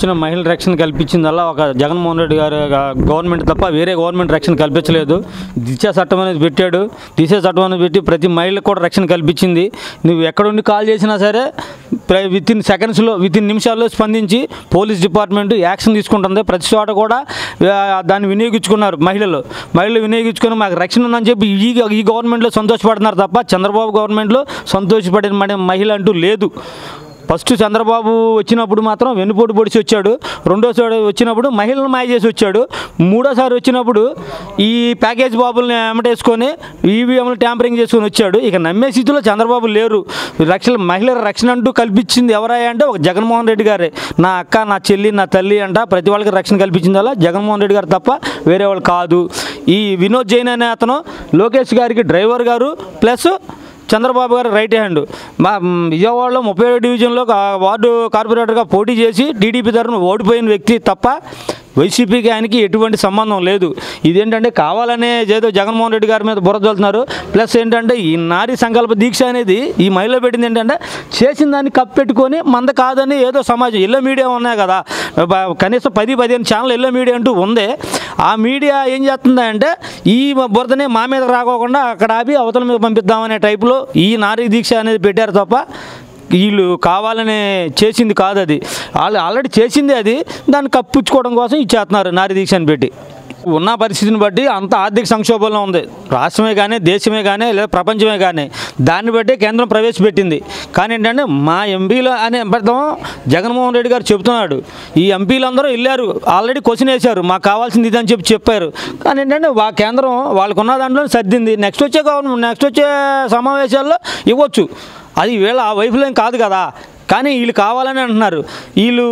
వచ్చిన మహిళల రక్షణ కల్పించిందల్లా ఒక జగన్మోహన్ రెడ్డి గారు గవర్నమెంట్ తప్ప వేరే గవర్నమెంట్ రక్షణ కల్పించలేదు దిశ చట్టం అనేది పెట్టాడు దిశ చట్టం అనేది పెట్టి ప్రతి మహిళకు కూడా రక్షణ కల్పించింది నువ్వు ఎక్కడుండి కాల్ చేసినా సరే విత్ ఇన్ సెకండ్స్లో విత్ ఇన్ నిమిషాల్లో స్పందించి పోలీస్ డిపార్ట్మెంట్ యాక్షన్ తీసుకుంటుంది ప్రతి చోట కూడా ఆ, దాన్ని వినియోగించుకున్నారు మహిళలు మహిళలు వినియోగించుకొని మాకు రక్షణ ఉందని చెప్పి ఈ ఈ గవర్నమెంట్లో సంతోషపడుతున్నారు తప్ప చంద్రబాబు గవర్నమెంట్లో సంతోషపడిన మన మహిళ అంటూ లేదు ఫస్ట్ చంద్రబాబు వచ్చినప్పుడు మాత్రం వెన్నుపోటు పొడిచి వచ్చాడు రెండోసారి వచ్చినప్పుడు మహిళలను మాయ చేసి వచ్చాడు మూడోసారి వచ్చినప్పుడు ఈ ప్యాకేజ్ బాబుల్ని ఎమటేసుకొని ఈవీఎంలు ట్యాంపరింగ్ చేసుకొని వచ్చాడు ఇక నమ్మే స్థితిలో చంద్రబాబు లేరు రక్షణ మహిళల రక్షణ అంటూ కల్పించింది ఎవరయ్యా అంటే ఒక జగన్మోహన్ రెడ్డి గారే నా అక్క నా చెల్లి నా తల్లి అంట ప్రతి వాళ్ళకి రక్షణ కల్పించింది అలా జగన్మోహన్ రెడ్డి గారు తప్ప వేరే వాళ్ళు కాదు ఈ వినోద్ జైన్ అనే అతను లోకేష్ గారికి డ్రైవర్ గారు ప్లస్ చంద్రబాబు గారు రైట్ హ్యాండ్ మా మ్, విజయవాడలో ముప్పై ఏడు డివిజన్లో కా- వార్డు కార్పొరేటర్గా పోటీ చేసి టీడీపీ తరఫున ఓడిపోయిన వ్యక్తి తప్ప వైసీపీకి ఆయనకి ఎటువంటి సంబంధం లేదు ఇదేంటంటే కావాలనే ఏదో జగన్మోహన్ రెడ్డి గారి మీద బురద చల్లుతున్నారు ప్లస్ ఏంటంటే ఈ నారీ సంకల్ప దీక్ష అనేది ఈ మహిళ పెట్టింది ఏంటంటే చేసిన దాన్ని కప్పెట్టుకొని మంద కాదని ఏదో సమాజం ఎల్లో మీడియా ఉన్నాయి కదా బ- కనీసం పది పదిహేను ఛానల్ ఎల్లో మీడియా అంటూ ఉంది ఆ మీడియా ఏం చేస్తుంది అంటే ఈ బురదనే మా మీద రాకోకుండా అక్కడ ఆపి అవతల మీద పంపిద్దామనే టైపులో ఈ నారీ దీక్ష అనేది పెట్టారు తప్ప వీళ్ళు కావాలని చేసింది కాదు అది వాళ్ళు ఆల్రెడీ చేసింది అది దాన్ని కప్పించుకోవడం కోసం ఇచ్చేస్తున్నారు నారీ దీక్ష అని పెట్టి ఉన్న పరిస్థితిని బట్టి అంత ఆర్థిక సంక్షోభంలో ఉంది రాష్ట్రమే కానీ దేశమే కానీ లేదా ప్రపంచమే కానీ దాన్ని బట్టి కేంద్రం ప్రవేశపెట్టింది కానీ ఏంటంటే మా ఎంపీలు అనే అర్థం జగన్మోహన్ రెడ్డి గారు చెబుతున్నాడు ఈ ఎంపీలందరూ వెళ్ళారు ఆల్రెడీ క్వశ్చన్ వేశారు మాకు కావాల్సింది ఇది అని చెప్పి చెప్పారు కానీ ఏంటంటే వా కేంద్రం వాళ్ళకున్న దాంట్లో సర్దింది నెక్స్ట్ వచ్చే గవర్నమెంట్ నెక్స్ట్ వచ్చే సమావేశాల్లో ఇవ్వచ్చు అది వీళ్ళ ఆ వైఫల్యం కాదు కదా కానీ వీళ్ళు కావాలని అంటున్నారు వీళ్ళు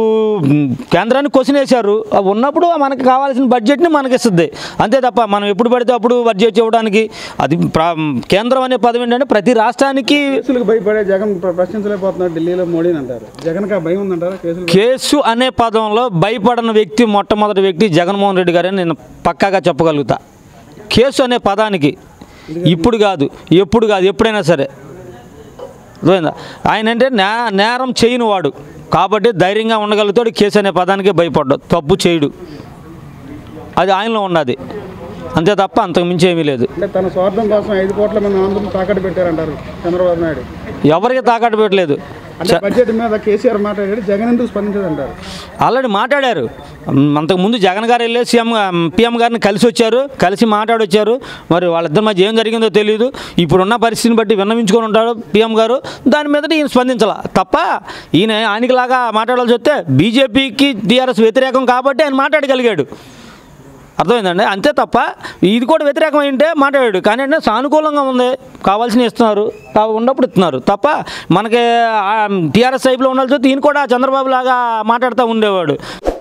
మ్, కేంద్రాన్ని క్వశ్చన్ వేశారు అవి ఉన్నప్పుడు మనకు కావాల్సిన బడ్జెట్ని మనకి ఇస్తుంది అంతే తప్ప మనం ఎప్పుడు పడితే అప్పుడు బడ్జెట్ ఇవ్వడానికి అది ప్ర- కేంద్రం అనే పదం ఏంటంటే ప్రతి రాష్ట్రానికి కేసులకు భయపడే జగన్ ప్ర- ప్రశ్నించలేకపోతున్నారు ఢిల్లీలో మోడీని అంటారు జగన్కి ఆ భయం ఉందంటారా కేసులు కేసు అనే పదంలో భయపడని వ్యక్తి మొట్టమొదటి వ్యక్తి జగన్మోహన్ రెడ్డి గారని నేను పక్కాగా చెప్పగలుగుతా కేసు అనే పదానికి ఇప్పుడు కాదు ఎప్పుడు కాదు ఎప్పుడైనా సరే అర్థమైందా ఆయన అంటే నే నేరం చేయని వాడు కాబట్టి ధైర్యంగా ఉండగలుగుతాడు కేసు అనే పదానికి భయపడ్డాడు తప్పు చేయడు అది ఆయనలో ఉన్నది అంతే తప్ప అంతకు మించి ఏమీ లేదు అంటే తన స్వార్థం కోసం ఐదు కోట్ల మంది ఆంధ్రులు తాకట్టు పెట్టారంటారు చంద్రబాబు నాయుడు ఎవరికి తాకట్టు పెట్టలేదు అంటే బడ్జెట్ మీద కేసీఆర్ మాట్లాడాడు జగన్ ఎందుకు స్పందించదంటారు ఆల్రెడీ మాట్లాడారు మ్, అంతకుముందు జగన్ గారు వెళ్ళి సీఎం పిఎం గారిని కలిసి వచ్చారు కలిసి మాట్లాడొచ్చారు మరి వాళ్ళిద్దరి మధ్య ఏం జరిగిందో తెలియదు ఇప్పుడున్న పరిస్థితిని బట్టి విన్నవించుకొని ఉంటాడు పిఎం గారు దాని మీద ఈయన స్పందించాల తప్ప ఈయన ఆయనకిలాగా మాట్లాడాల్సి వస్తే బీజేపీకి టీఆర్ఎస్ వ్యతిరేకం కాబట్టి ఆయన మాట్లాడగలిగాడు అర్థమైందండి అంతే తప్ప ఇది కూడా వ్యతిరేకం అయింటే మాట్లాడాడు కానీ అంటే సానుకూలంగా ఉంది కావాల్సిన ఇస్తున్నారు తా- ఉన్నప్పుడు ఇస్తున్నారు తప్ప మనకి టీఆర్ఎస్ టైప్లో ఉండాల్సి వస్తే ఈయన కూడా చంద్రబాబు లాగా మాట్లాడుతూ ఉండేవాడు